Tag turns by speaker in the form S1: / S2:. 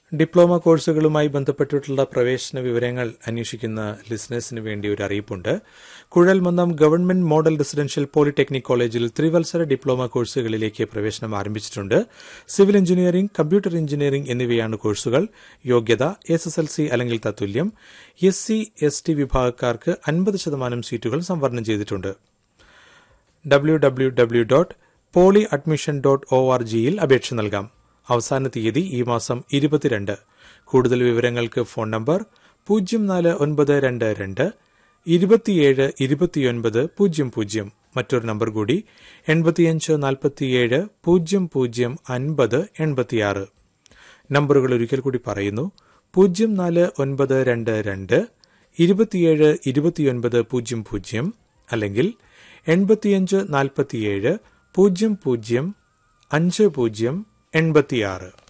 S1: diploma കോഴ്സുകളുമായി ബന്ധപ്പെട്ടിട്ടുള്ള പ്രവേശന വിവരങ്ങൾ അന്വേഷിക്കുന്ന ലിസണേഴ്സിന് വേണ്ടി ഒരു അറിയിപ്പുണ്ട് Kuzhalmannam government model residential polytechnic കോളേജിൽ ത്രിവത്സര ഡിപ്ലോമ കോഴ്സുകളിലേക്ക് പ്രവേശനം ആരംഭിച്ചിട്ടുണ്ട് സിവിൽ എഞ്ചിനീയറിംഗ് കമ്പ്യൂട്ടർ എഞ്ചിനീയറിംഗ് എന്നിവയാണ് കോഴ്സുകൾ യോഗ്യത എസ് എസ് എൽ സി അല്ലെങ്കിൽ തത്തുല്യം എസ് സി എസ് ടി വിഭാഗക്കാർക്ക് അൻപത് ശതമാനം സീറ്റുകൾ സംവരണം ചെയ്തിട്ടുണ്ട് W W W dot poly admission dot O R ജിയിൽ അപേക്ഷ നൽകാം അവസാന തീയതി ഈ മാസം ഇരുപത്തിരണ്ട് കൂടുതൽ വിവരങ്ങൾക്ക് ഫോൺ നമ്പർ പൂജ്യം നാല് ഒൻപത് രണ്ട് രണ്ട് ഇരുപത്തിയേഴ് ഇരുപത്തിയൊൻപത് പൂജ്യം പൂജ്യം മറ്റൊരു നമ്പർ കൂടി എൺപത്തിയഞ്ച് നാൽപ്പത്തിയേഴ് പൂജ്യം പൂജ്യം അൻപത് എൺപത്തിയാറ് നമ്പറുകൾ ഒരിക്കൽ കൂടി പറയുന്നു പൂജ്യം നാല് ഒൻപത് രണ്ട് രണ്ട് ഇരുപത്തിയേഴ് ഇരുപത്തിയൊൻപത് പൂജ്യം പൂജ്യം അല്ലെങ്കിൽ എൺപത്തിയഞ്ച് നാൽപ്പത്തിയേഴ് പൂജ്യം പൂജ്യം അഞ്ച് പൂജ്യം എൺപത്തിയാറ്